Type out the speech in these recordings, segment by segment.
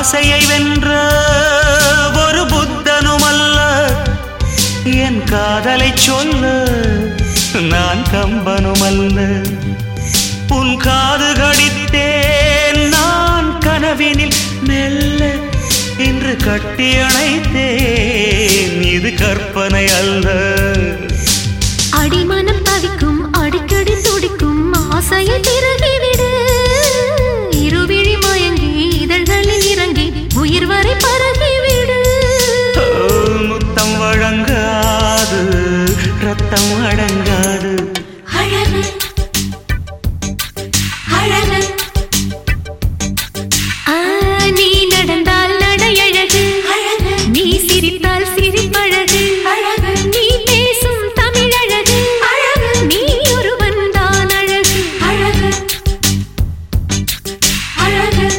ஆசையை வென்ற ஒரு புத்தனும் அல்ல என் காதலை சொல்ல நான் கம்பனும் அல்ல உன் காது கடித்தேன் நான் கனவினில் மெல்ல இன்று கட்டி அணைத்தேன் இது கற்பனை அல்ல அடிமனம் தவிக்கும் அடிக்கடி துடிக்கும் ஆசையை திருகிவிடு இருவிழி மயங்கி இதழ்களில் இறங்கி உயிர் வரை பரகிவிடு ஓ, முத்தம் வழங்காது ரத்தம் அடங்காது அழகு அழகு ஆ, நீ நடந்தால் நடையழகு அழகு நீ சிரித்தால் சிரிப்பழகு அழகு நீ பேசும் தமிழழகு அழகு நீ ஒருவன் தான் அழகு அழகு அழகு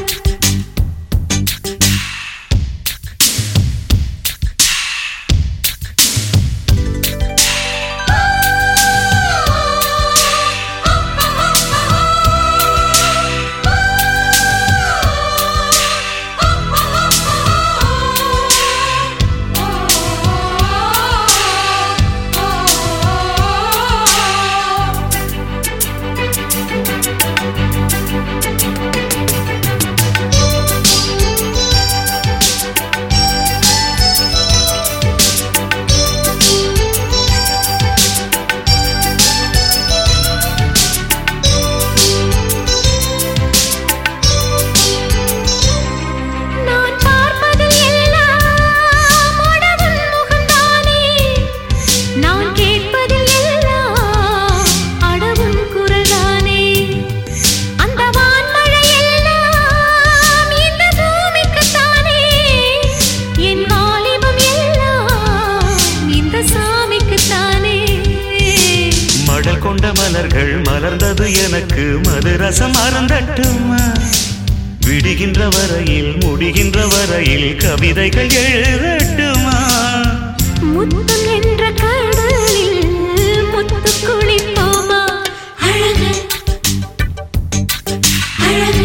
நான் பார்ப்பதில் எல்லாம் உடவன் முகம்தானே நான் கேட்பதில் எல்லாம் அடவும் குரல்தானே அந்த வான்மழை எல்லாம் இந்த பூமிக்குத்தானே என் வாலிபம் எல்லாம் இந்த சாமிக்குத்தானே மடல் கொண்ட மலர்கள் மலர்ந்தது எனக்கு மதுரசம் அருந்தட்டுமா விடுகின்ற வரையில் முடிகின்ற வரையில் கவிதைகள் எழுதட்டுமா முத்தம் என்ற கடலில் முத்து குளிப்போமா அழகு அழகு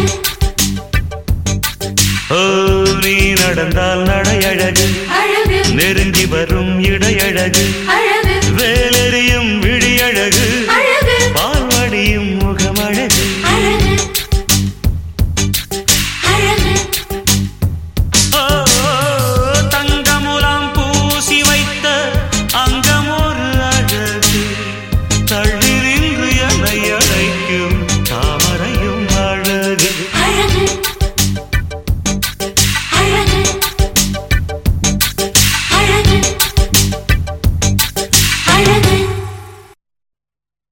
ஓ நீ நடந்தால் நடையழகு அழகு நெருங்கி வரும் இடையழகு அழகு வேலெறியும்